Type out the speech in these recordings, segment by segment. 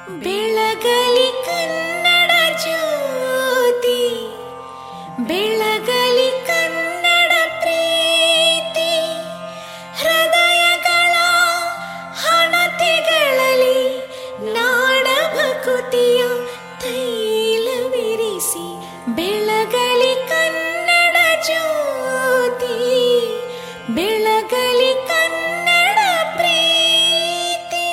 ಬೆಳಗಲಿ ಕನ್ನಡ ಜ್ಯೋತಿ ಬೆಳಗಲಿ ಕನ್ನಡ ಪ್ರೀತಿ ಹೃದಯಗಳ ಹಣತೆಗಳಲ್ಲಿ ನಾಡ ಭಕುತಿಯ ತೈಲವಿರಿಸಿ ಬೆಳಗಲಿ ಕನ್ನಡ ಜ್ಯೋತಿ ಬೆಳಗಲಿ ಕನ್ನಡ ಪ್ರೀತಿ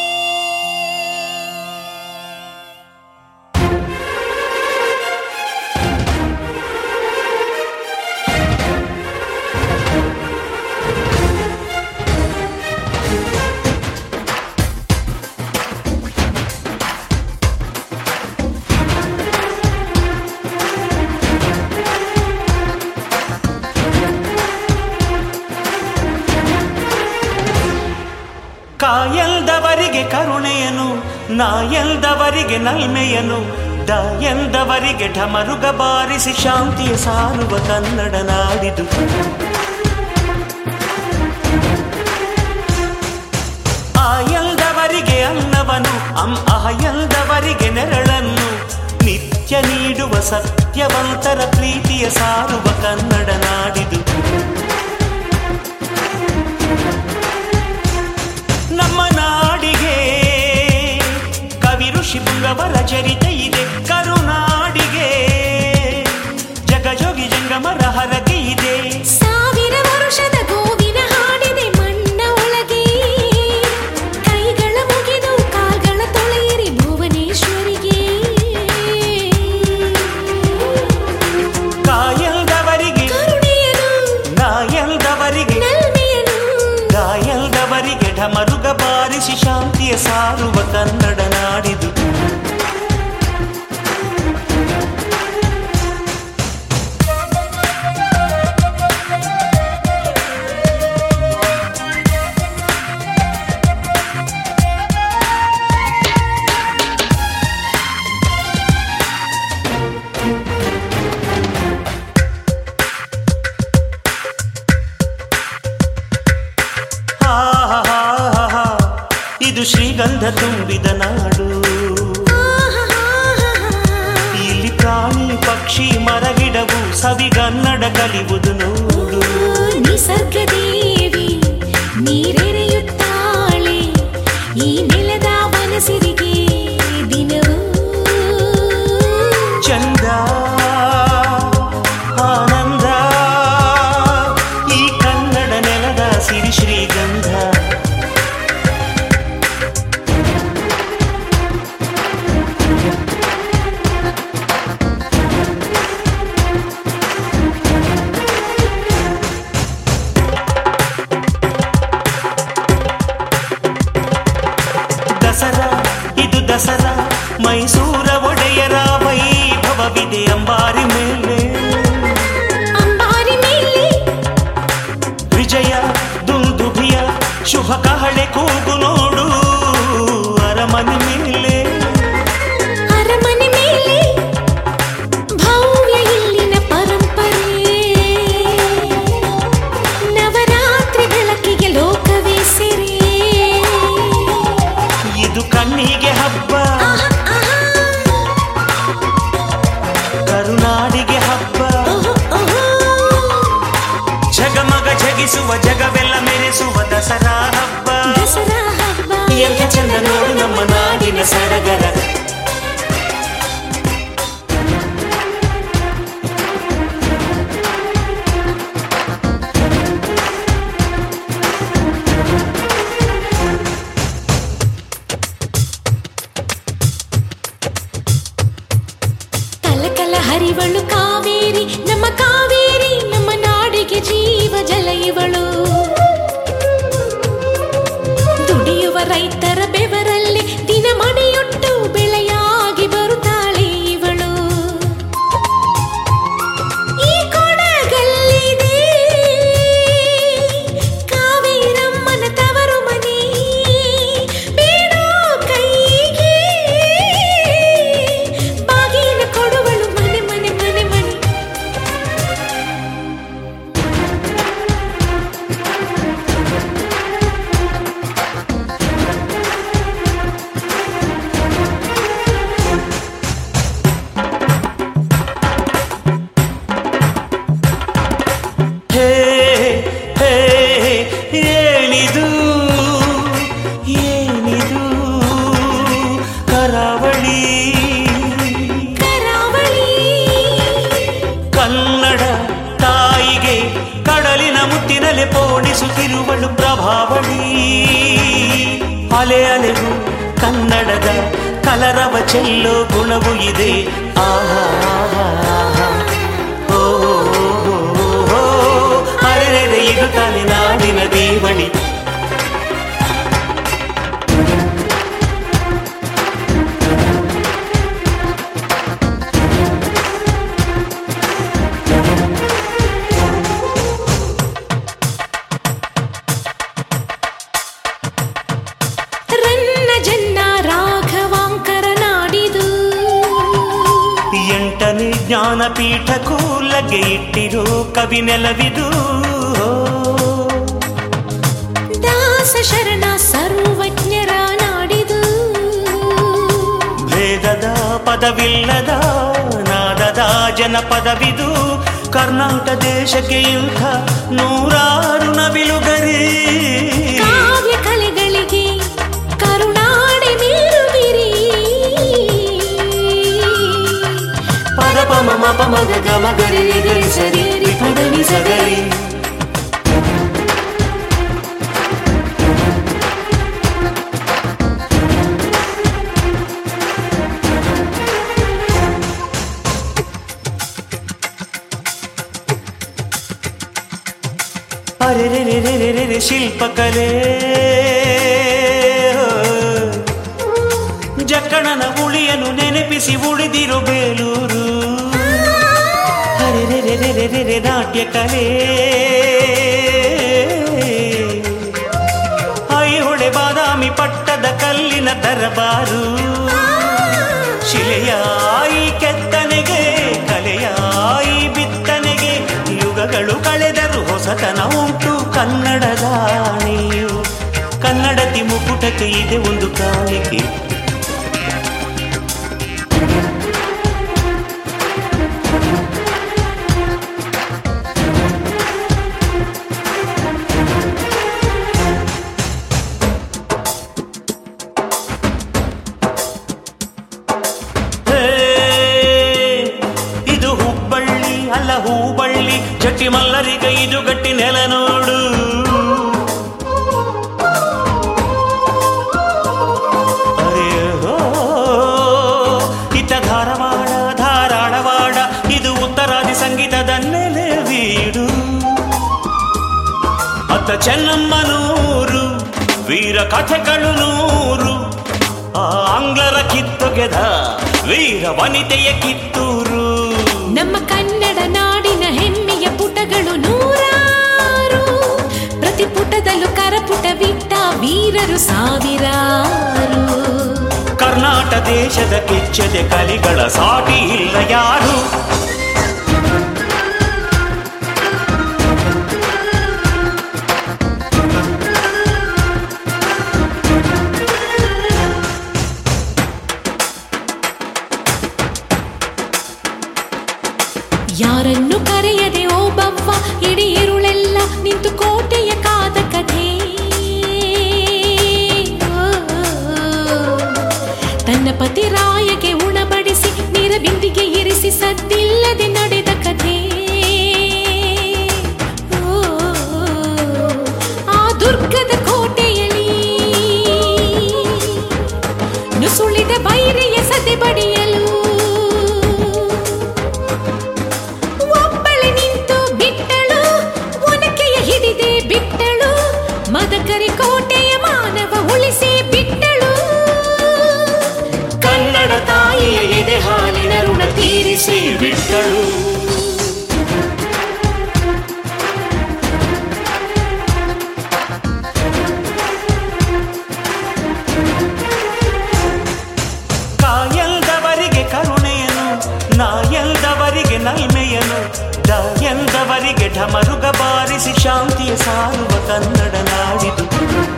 ಕಾಯಲ್ದವರಿಗೆ ಕರುಣೆಯನು ನಾಯಲ್ದವರಿಗೆ ನಲ್ಮೆಯನು ಡ ಎಂದವರಿಗೆ ಢಮರುಗ ಬಾರಿಸಿ ಶಾಂತಿಯ ಸಾರುವ ಕನ್ನಡ ನಾಡಿದು ಆಯಲ್ದವರಿಗೆ ಅನ್ನವನು ಅಂ ಅಹಯಲ್ದವರಿಗೆ ನೆರಳನ್ನು ನಿತ್ಯ ನೀಡುವ ಸತ್ಯವಂತರ ಪ್ರೀತಿಯ ಸಾರುವ ಕನ್ನಡ ನಾಡಿದು ನಮ್ಮ ನಾಡಿಗೆ ಕವಿ ಋಷಿ ಪುಂಗವರ ಚರಿತೆ ಇದೆ ಕರುನಾಡಿಗೆ ಜಗಜೋಗಿ ಜಂಗಮರ ಹರಕೆ ಇದೆ ಸಾವಿರ ವರುಷದ ಗೋವಿನ ಹಾಡಿದೆ ಮಣ್ಣ ಒಳಗೆ ಕೈಗಳ ಮುಗಿದು ಕಾಲ್ಗಳ ತೊಳೆಯಿರಿ ಭುವನೇಶ್ವರಿಗೆ ಕಾಯಲ್ದವರಿಗೆ ಕರುಣೆಯನು ನಾಯಲ್ದವರಿಗೆ ನಲ್ಮೆಯನು ಗಾಯಲ್ದವರಿಗೆ ಢಮರುಗ ಬಾರಿಸಿ ಶಾಂತಿಯ ಸಾರುವ ಕನ್ನಡ ನಾಡಿದು ಹಾ ಹಾ, ಹಾ, ಹಾ. ಇದು ಶ್ರೀಗಂಧ ತುಂಬಿದ ನಾಡು ಇಲ್ಲಿ ಪ್ರಾಣಿ ಪಕ್ಷಿ ಮರಗಿಡವು ಸವಿಗನ್ನಡ ಕಲಿಯುವುದು ನೋಡು ನಿಸರ್ಗ ದೇವಿ ನೀರೆರೆಯುತ್ತಾಳೆ ಈ ನೆಲದ ಮನಸ್ಸಿರಿಗೆ ದಿನವೂ ಚಂದ ಆನಂದ ಈ ಕನ್ನಡ ನೆಲದ ಸಿರಿ ಶ್ರೀಗಂಧ ದಸರಾ ಇದು ದಸರಾ ಮೈಸೂರ ಒಡೆಯರ ವೈಭವವಿದೆ ಅಂಬಾರಿ ಮೇಲೆ ಅಂಬಾರಿ ಮೇಲೆ ವಿಜಯ ದುಂದುಭಿಯ ಶುಭ ಕಹಳೆ ಕೂಗು ನೋಡು ಅರಮನೆ ಮೇಲೆ ಅರಮನೆ ಮೇಲೆ ಭವ್ಯ ಇಲ್ಲಿನ ಪರಂಪರೆ ನವರಾತ್ರಿ ಬೆಳಕಿಗೆ ಲೋಕವೇ ಸೆರೆ ಇದು ಕಣ್ಣಿಗೆ ಹಬ್ಬ ಆಹಾ, ಆಹಾ, ಕರುನಾಡಿಗೆ ಹಬ್ಬ ಓಹೋ, ಓಹೋ. ಜಗಮಗ ಜಗಿಸುವ ಜಗವೆಲ್ಲ ಮೆರೆಸುವ ದಸರಾ ಹಬ್ಬ ದಸರಾ ಹಬ್ಬ ಎಂತ ಚಂದ ನೋಡು ನಮ್ಮ ನಾಡಿನ ಸಡಗರ ಕಲಕಲ ಹರಿವಳು ಕಾವೇರಿ ನಮ್ಮ ಕಾವೇರಿ ನಮ್ಮ ನಾಡಿಗೆ ಜೀವ ಜಲ ಇವಳು ದುಡಿಯುವ ರೈತರ ಬೆವರಲ್ಲಿ ದಿನ ಮನೆಯೊಟ್ಟು ಬೆಳೆ ಓಡಿಸುತ್ತಿರುವಳು ಪ್ರಭಾವಳಿ ಅಲೆ ಅಲೆಗೂ ಕನ್ನಡದ ಕಲರವ ಚೆಲ್ಲೋ ಗುಣವು ಇದೆ ಆಹಾ ಆಹಾ, ಆಹಾ. ಓ, ಓ, ಓ, ಓ, ಅರೆರೆರೆ ಇದು ತಾನೆ ನಾಡಿನ ದೇವಳಿ ರನ್ನ ಜನ್ನ ರಾಘವಾಂಕರ ನಾಡಿದು ಎಂಟನೇ ಜ್ಞಾನಪೀಠಕ್ಕೂ ಲಗ್ಗೆ ಇಟ್ಟಿರೋ ಕವಿ ನೆಲವಿದು ದಾಸ ಶರಣ ಸರ್ವಜ್ಞರ ನಾಡಿದು ಭೇದದ ಪದವಿಲ್ಲದ ನಾದದ ಜನಪದವಿದು ಕರ್ನಾಟಕ ದೇಶಕ್ಕೆ ಇಂಥ ನೂರಾರು ನವಿಲುಗರಿ ಕಾವ್ಯ ಕಲೆಗಳಿಗೆ ಕರುಣಾಡೆ ನೀರುಗಿರಿ ಪದ ಪಮ ಮಪ ಮಗ ಗಮ ಗರಿ ರಿ ಗರಿ ಸರಿ ರಿ ಪದನಿ ಸಗರಿ ಅರೆ ರೆ ರೆ ರೆ ರೆ ರೆ ರೆ ಶಿಲ್ಪಕಲೆ ಜಕ್ಕಣನ ಉಳಿಯನು ನೆನಪಿಸಿ ಉಳಿದಿರೋ ಬೇಲೂರು ಅರೆ ರೆ ರೆ ರೆ ರೆ ರೆ ರೆ ನಾಟ್ಯ ಕಲೆ ಐಹೊಳೆ ಬಾದಾಮಿ ಪಟ್ಟದ ಕಲ್ಲಿನ ದರಬಾರು ಶಿಲೆಯಾಯಿ ಕೆತ್ತನೆಗೆ ಕಲೆಯಾಯಿ ಬಿತ್ತನೆಗೆ ಯುಗಗಳು ಕಳೆದರು ಹೊಸತನ ಉಂಟು ಕನ್ನಡದ ನೀವು ಕನ್ನಡತಿ ಮುಕುಟಕ್ಕೆ ಇದೆ ಒಂದು ಕಾಣಿಕೆ ಹೇ, ಇದು ಹುಬ್ಬಳ್ಳಿ ಅಲ್ಲ ಹೂಬಳ್ಳಿ ಜಟ್ಟಿ ಮಲ್ಲರಿಗ ಇದು ಗಟ್ಟಿ ನೆಲ ನೋಡು ಅರೆ ಹೋ, ಇತ್ತ ಧಾರವಾಡ ಧಾರಾಳವಾಡ ಇದು ಉತ್ತರಾದಿ ಸಂಗೀತದ ನೆಲೆ ವೀಡು ಅತ್ತ ಚೆನ್ನಮ್ಮನೂರು ವೀರ ಕಥೆಗಳು ನೂರು ಆ ಆಂಗ್ಲರ ಕಿತ್ತೊಗೆದ ವೀರ ವನಿತೆಯ ಕಿತ್ತೂರು ನಮ್ಮ ಕನ್ನಡ ನಾಡಿನ ಹೆಮ್ಮೆಯ ಪುಟಗಳು ನೂರಾರು ಪ್ರತಿ ಪುಟದಲ್ಲೂ ಕರಪುಟವಿಟ್ಟ ವೀರರು ಸಾವಿರಾರು ಕರ್ನಾಟ ದೇಶದ ಕೆಚ್ಚದೆ ಕಲಿಗಳ ಸಾಟಿ ಇಲ್ಲ ಯಾರು ಯಾರನ್ನು ಕರೆಯದೆ ಓಬವ್ವ ಇಡೀ ಇರುಳೆಲ್ಲ ನಿಂತು ಕೋಟೆಯ ಕಾದ ಕಥೆ ಓ, ತನ್ನ ಪತಿ ರಾಯಗೆ ಉಣಬಡಿಸಿ ನೀರಬಿಂದಿಗೆ ಇರಿಸಿ ಸದ್ದಿಲ್ಲದೆ ನಡೆದ ಕಥೆ ಓ, ಆ ದುರ್ಗದ ಕೋಟೆಯಲ್ಲಿ ನುಸುಳಿದ ಬೈರಿಯ ಸದೆ ಬಡಿಯಲು ಒಬ್ಬಳೆ ನಿಂತು ಬಿಟ್ಟಳು ಒನಕೆಯ ಹಿಡಿದೆ ಬಿಟ್ಟಳು ಮದಕರಿ ಕೋಟೆಯ ಮಾನವ ಉಳಿಸಿ ಬಿಟ್ಟಳು ಕನ್ನಡ ತಾಯಿಯ ಎದೆ ಹಾಲಿನ ಋಣ ತೀರಿಸಿ ಬಿಟ್ಟಳು ಕಾಯಲ್ದವರಿಗೆ ಕರುಣೆಯನು ನಾಯಲ್ದವರಿಗೆ ನಲ್ಮೆಯನು ಡ ಎಂದವರಿಗೆ ಢಮರುಗ ಬಾರಿಸಿ ಶಾಂತಿಯ ಸಾರುವ ಕನ್ನಡ ನಾಡಿದು